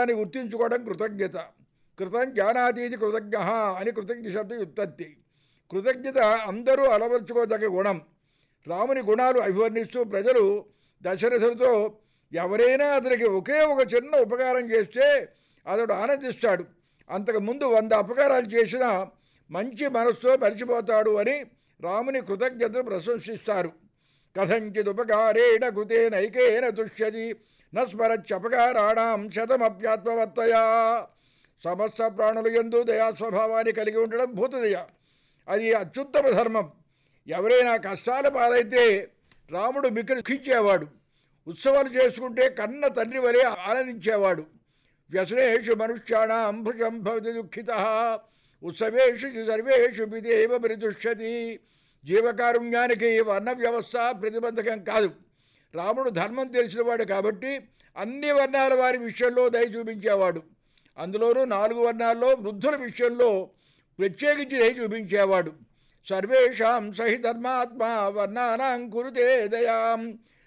జ్ఞానాన్ని గుర్తించుకోవడం కృతజ్ఞత కృతం జ్ఞానాతీతి కృతజ్ఞ అని కృతజ్ఞ శబ్ద ఉత్పత్తి కృతజ్ఞత అందరూ అలవర్చుకోదగ్గ గుణం రాముని గుణాలు అభివర్ణిస్తూ ప్రజలు దశరథుడితో ఎవరైనా అతనికి ఒకే ఒక చిన్న ఉపకారం చేస్తే అతడు ఆనందిస్తాడు అంతకుముందు వంద అపకారాలు చేసినా మంచి మనస్సుతో మరిచిపోతాడు అని రాముని కృతజ్ఞతను ప్రశంసిస్తారు కథంచిదుపకారేణ కృతేనైకేన తుష్యతి నస్మరత్యపకారాణం శతమప్యాత్మవర్తయా సమస్త ప్రాణుల ఎందు దయా స్వభావాన్ని కలిగి ఉండడం భూతదయ అది అత్యుత్తమ ధర్మం ఎవరైనా కష్టాల పాలైతే రాముడు మిక్కలు దుఃఖించేవాడు ఉత్సవాలు చేసుకుంటే కన్న తండ్రి వలె ఆనందించేవాడు వ్యసనేషు మనుష్యాణం భుజం భవతి దుఃఖిత ఉత్సవేషు చ సర్వేషు పిదేవ పరిదుష్యతి జీవకారుణ్యానికి వర్ణ వ్యవస్థ ప్రతిబంధకం కాదు రాముడు ధర్మం తెలిసినవాడు కాబట్టి అన్ని వర్ణాల వారి విషయంలో దయ చూపించేవాడు అందులోనూ నాలుగు వర్ణాల్లో వృద్ధుల విషయంలో ప్రత్యేకించి దయ చూపించేవాడు సర్వేషాం సహి ధర్మాత్మా వర్ణానాం కురుతే దయాం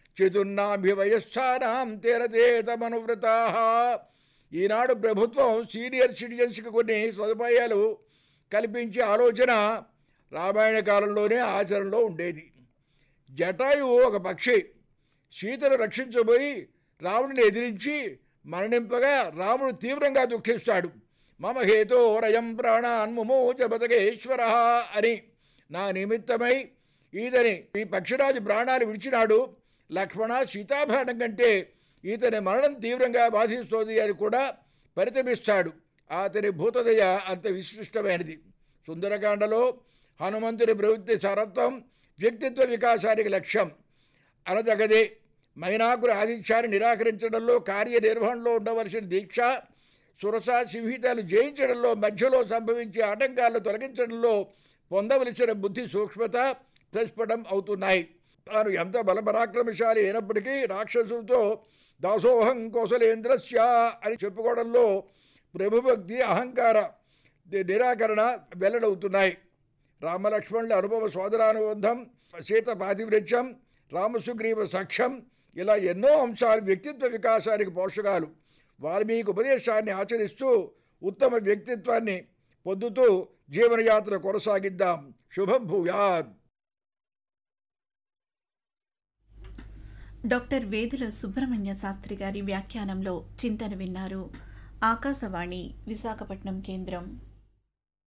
చతుర్నాభివయస్థానాం తీరతే తమనువ్రతా ఈనాడు ప్రభుత్వం సీనియర్ సిటిజన్స్కి కొన్ని సదుపాయాలు కల్పించే ఆలోచన రామాయణ కాలంలోనే ఆచరణలో ఉండేది జటాయువు ఒక పక్షి సీతను రక్షించబోయి రాముడిని ఎదిరించి మరణింపగా రాముడు తీవ్రంగా దుఃఖిస్తాడు మమ హేతో రయం ప్రాణాన్ ముమోచ బతకేశ్వర అని నా నిమిత్తమై ఈతని ఈ పక్షిరాజు ప్రాణాలు విడిచినాడు లక్ష్మణ సీతాభరణం కంటే ఈతని మరణం తీవ్రంగా బాధిస్తోంది అని కూడా పరితపిస్తాడు అతని భూతదయ అంత విశిష్టమైనది సుందరకాండలో హనుమంతుని ప్రవృత్తి సారత్వం వ్యక్తిత్వ వికాసానికి లక్ష్యం అనదగదే మైనాకుల ఆదిత్యాన్ని నిరాకరించడంలో కార్యనిర్వహణలో ఉండవలసిన దీక్ష సురస సింహితాలు జయించడంలో మధ్యలో సంభవించే ఆటంకాలను తొలగించడంలో పొందవలసిన బుద్ధి సూక్ష్మత ప్రస్ఫుటం అవుతున్నాయి తాను ఎంత బలపరాక్రమశాలి అయినప్పటికీ రాక్షసులతో దాసోహం కౌశలేంద్రస్య అని చెప్పుకోవడంలో ప్రభుభక్తి అహంకార ది- నిరాకరణ వెల్లడవుతున్నాయి రామలక్ష్మణుల అనుభవ సోదరానుబంధం సీత పాతివ్రత్యం రామసుగ్రీవ సాక్ష్యం ఇలా ఎన్నో అంశాలు వ్యక్తిత్వ వికాసానికి పోషకాలు వాల్మీకి ఉపదేశాన్ని ఆచరిస్తూ ఉత్తమ వ్యక్తిత్వాన్ని పొందుతూ జీవనయాత్ర కొనసాగిద్దాం శుభం భూయాత్ డాక్టర్ వేదుల సుబ్రహ్మణ్య శాస్త్రి గారి వ్యాఖ్యానంలో చింతన విన్నారు ఆకాశవాణి విశాఖపట్నం కేంద్రం